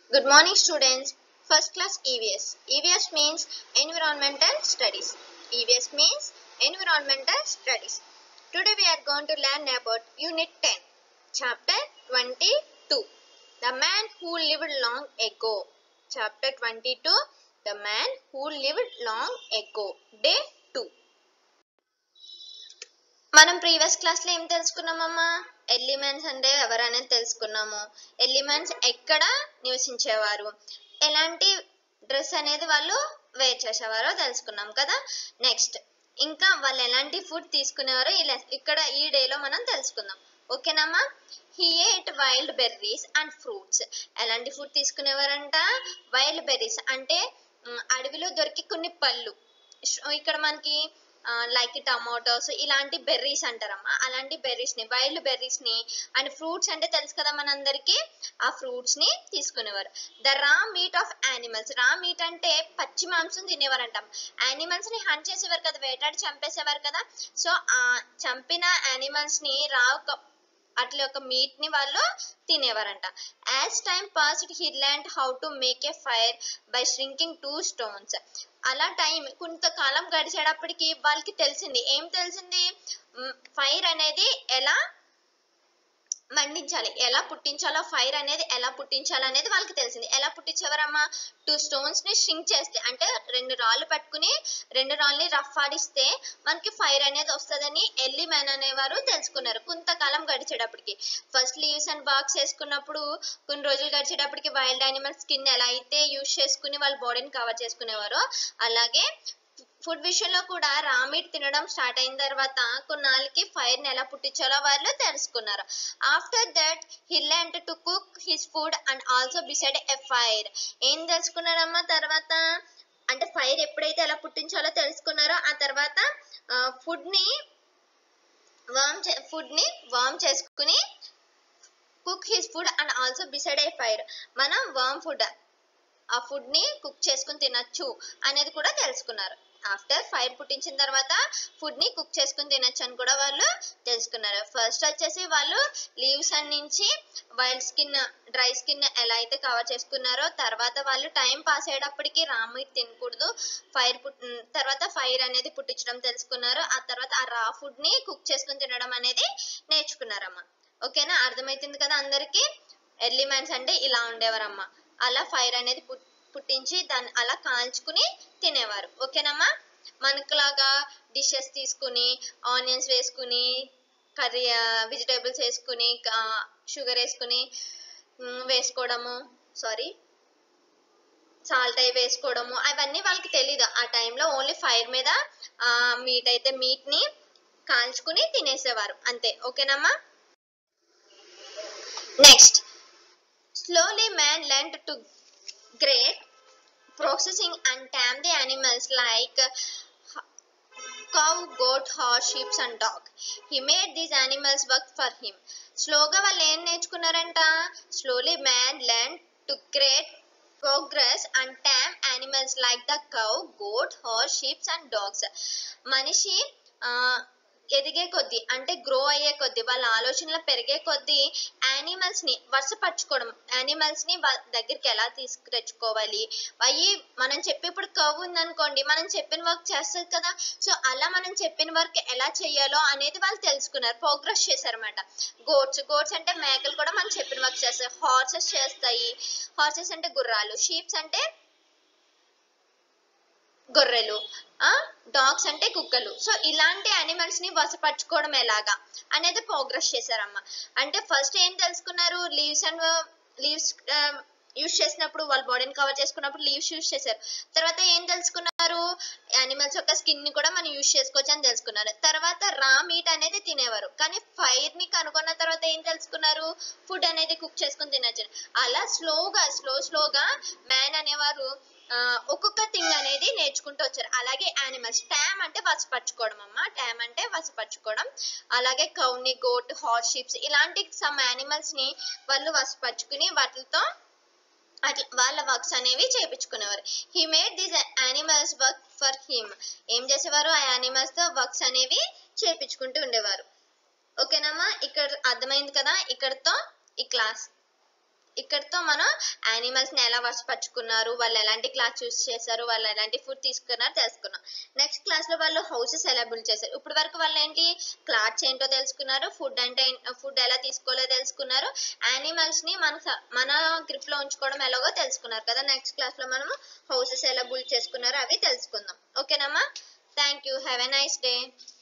Good morning, students. First class EVS. EVS means Environmental Studies. EVS means Environmental Studies. Today we are going to learn about Unit 10, Chapter 22. The Man Who Lived Long Ago. Chapter 22. The Man Who Lived Long Ago. Day 2. మనం previous class లో ఏం తెలుసుకున్నామమ్మా elements అంటే ఎవరనేది తెలుసుకున్నాము elements ఎక్కడ నివసించేవారు ఎలాంటి dress అనేది వాళ్ళు వేర్ చేసేవారో తెలుసుకున్నాం కదా నెక్స్ట్ ఇంకా వాళ్ళు ఎలాంటి ఫుడ్ తీసుకునేవారో ఇలా ఇక్కడ ఈ డేలో మనం తెలుసుకుందాం ఓకేనమ్మా he ate wild berries and fruits ఎలాంటి ఫుడ్ తీసుకునేవారంట వైల్డ్ బెర్రీస్ అంటే మ్, అడవిలో దొరికి కొన్ని పళ్ళు ష్- ఇక్కడ మనకి లైక్ టమాటోస్ ఇలాంటి బెర్రీస్ అంటారమ్మా అలాంటి బెర్రీస్ ని వైల్డ్ బెర్రీస్ ని అండ్ ఫ్రూట్స్ అంటే తెలుసు కదా మనందరికి ఆ ఫ్రూట్స్ ని తీసుకునేవారు the raw meat of animals raw meat అంటే పచ్చి మాంసం తినేవారంట యానిమల్స్ ని హంట్ చేసేవారు కదా వేటాడి చంపేసేవారు కదా సో ఆ చంపిన యానిమల్స్ ని రా ఒక అట్లా ఒక మీట్ ని వాళ్ళు తినేవారంట as time passed he learn how to make a fire by shrinking two stones అలా టైం కొంతకాలం గడిచేటప్పటికి వాళ్ళకి తెలిసింది ఏం తెలిసింది ఫైర్ అనేది ఎలా మండించాలి ఎలా పుట్టించాలో ఫైర్ అనేది ఎలా పుట్టించాలి అనేది వాళ్ళకి తెలిసింది ఎలా పుట్టించేవారమ్మా టూ స్టోన్స్ ని షింక్ చేస్తే అంటే రెండు రాళ్ళు పట్టుకుని రెండు రాళ్ళని రఫ్ ఆడిస్తే మనకి ఫైర్ అనేది వస్తుందని ఎల్లి మ్యాన్ అనేవారు తెలుసుకున్నారు కొంతకాలం గడిచేటప్పటికి ఫస్ట్ లీవ్స్ అండ్ బాక్స్ వేసుకున్నప్పుడు కొన్ని రోజులు గడిచేటప్పటికి వైల్డ్ యానిమల్ స్కిన్ ఎలా అయితే యూజ్ చేసుకుని వాళ్ళ బాడీని కవర్ చేసుకునేవారో అలాగే ఫుడ్ విషయంలో కూడా రా మీట్ తినడం స్టార్ట్ అయిన తర్వాత కొన్నాళ్ళకి ఫైర్ ని ఎలా పుట్టించాలో వాళ్ళు తెలుసుకున్నారు after that he learn to cook his food and also beside a fire ఏం తెలుసుకున్నారమ్మా తర్వాత అంటే ఫైర్ ఎప్పుడైతే ఎలా పుట్టించాలో తెలుసుకున్నారో ఆ తర్వాత ఫుడ్ ని వామ్ ఫుడ్ ని వామ్ చేసుకుని cook his food and also beside a fire మనం వామ్ ఫుడ్ ఆ ఫుడ్ ని కుక్ చేసుకుని తినచ్చు అనేది కూడా తెలుసుకున్నారు ఆఫ్టర్ ఫైర్ పుట్టించిన తర్వాత ఫుడ్ ని కుక్ చేసుకుని తినచ్చు అని కూడా వాళ్ళు తెలుసుకున్నారు ఫస్ట్ వచ్చేసి వాళ్ళు లీవ్స్ నుంచి వైల్డ్ స్కిన్ డ్రై స్కిన్ ఎలా అయితే కవర్ చేసుకున్నారో తర్వాత వాళ్ళు టైం పాస్ అయ్యేటప్పటికి రా మీట్ తినకూడదు ఫైర్ పుట్ తర్వాత ఫైర్ అనేది పుట్టించడం తెలుసుకున్నారు ఆ తర్వాత ఆ రా ఫుడ్ ని కుక్ చేసుకుని తినడం అనేది నేర్చుకున్నారమ్మా ఓకేనా అర్థమవుతుంది కదా అందరికి ఎర్లీ మ్యాన్స్ అంటే ఇలా ఉండేవారమ్మా అలా ఫైర్ అనేది పుట్- పుట్టించి దాన్ని అలా కాల్చుకుని తినేవారు ఓకేనమ్మా మనకులాగా డిషెస్ తీసుకుని ఆనియన్స్ వేసుకుని కర్రీ వెజిటేబుల్స్ వేసుకుని షుగర్ వేసుకుని మ్, వేసుకోవడము సారీ సాల్ట్ అవి వేసుకోవడము అవన్నీ వాళ్ళకి తెలీదు ఆ టైంలో ఓన్లీ ఫైర్ మీద మీట్ అయితే మీట్ ని కాల్చుకుని తినేసేవారు అంతే ఓకేనమ్మా next Slowly, man learned to grade, processing, and tame the animals like uh, cow, goat, horse, sheep, and dog. He made these animals work for him. స్లోగా వాళ్ళు ఏం నేర్చుకున్నారంట slowly man learn to great progress and tame animals like the cow goat horse sheeps and dogs మనిషి ఆ, ఎదిగే కొద్దీ అంటే grow అయ్యే కొద్దీ వాళ్ళ ఆలోచనలు పెరిగే కొద్దీ యానిమల్స్ ని వరుసపరచుకోవడం యానిమల్స్ ని వా- దగ్గరికి ఎలా తీసుకురచ్చుకోవాలి అయ్యి మనం చెప్పి ఇప్పుడు కవ్ ఉందనుకోండి మనం చెప్పిన వర్క్ చేస్తుంది కదా సో అలా మనం చెప్పిన వర్క్ ఎలా చేయాలో అనేది వాళ్ళు తెలుసుకున్నారు ప్రోగ్రెస్ చేశారన్నమాట గోట్స్ గోట్స్ అంటే మేకలు కూడా మనం చెప్పిన వర్క్ చేస్తాయి హార్సెస్ చేస్తాయి హార్సెస్ అంటే గుర్రాలు షీప్స్ అంటే గొర్రెలు ఆ డాగ్స్ అంటే కుక్కలు సో ఇలాంటి యానిమల్స్ ని వసపరచుకోవడం ఎలాగా అనేది ప్రోగ్రెస్ చేశారమ్మ అంటే ఫస్ట్ ఏం తెలుసుకున్నారు లీవ్స్ అండ్ లీవ్స్ యూస్ చేసినప్పుడు వాళ్ళ బాడీని కవర్ చేసుకున్నప్పుడు లీవ్స్ యూస్ చేశారు తర్వాత ఏం తెలుసుకున్నారు యానిమల్స్ యొక్క స్కిన్ ని కూడా మనం యూస్ చేసుకోవచ్చు అని తెలుసుకున్నారు తర్వాత రా మీట్ అనేది తినేవారు కానీ ఫైర్ ని కనుగొన్న తర్వాత ఏం తెలుసుకున్నారు ఫుడ్ అనేది కుక్ చేసుకుని తినచ్చు అలా స్లోగా స్లో స్లోగా మ్యాన్ అనేవారు ఆ, ఒక్కొక్క థింగ్ అనేది నేర్చుకుంటూ వచ్చారు అలాగే యానిమల్స్ ట్యామ్ అంటే వసపరచుకోవడం అమ్మ ట్యామ్ అంటే వసపరచుకోవడం అలాగే కౌని గోట్ హార్స్ షిప్స్ ఇలాంటి సమ్ యానిమల్స్ ని వాళ్ళు వసపరచుకుని వాటితో అట్లా వాళ్ళ వర్క్స్ అనేవి చేపించుకునేవారు he made these animals work for him ఏం చేసేవారు ఆ యానిమల్స్ తో వర్క్స్ అనేవి చేపించుకుంటూ ఉండేవారు ఓకేనమ్మా ఇక్కడ అర్థమైంది కదా ఇక్కడతో ఈ క్లాస్ ఇక్కడతో మనం యానిమల్స్ ని ఎలా వశపరుచుకున్నారు వాళ్ళు ఎలాంటి క్లాత్ చూస్ చేశారు వాళ్ళు ఎలాంటి ఫుడ్ తీసుకున్నారు తెలుసుకున్నాం నెక్స్ట్ క్లాస్ లో వాళ్ళు హౌసెస్ ఎలా బిల్డ్ చేశారు ఇప్పుడు వరకు వాళ్ళు ఏంటి క్లాత్స్ ఏంటో తెలుసుకున్నారు ఫుడ్ అంటే ఫుడ్ ఎలా తీసుకోవాలో తెలుసుకున్నారు యానిమల్స్ ని మన స- మన గ్రిప్ లో ఉంచుకోవడం ఎలాగో తెలుసుకున్నారు కదా నెక్స్ట్ క్లాస్ లో మనము హౌసెస్ ఎలా బిల్డ్ చేసుకున్నారో అవి తెలుసుకుందాం ఓకేనమ్మా thank you have a nice day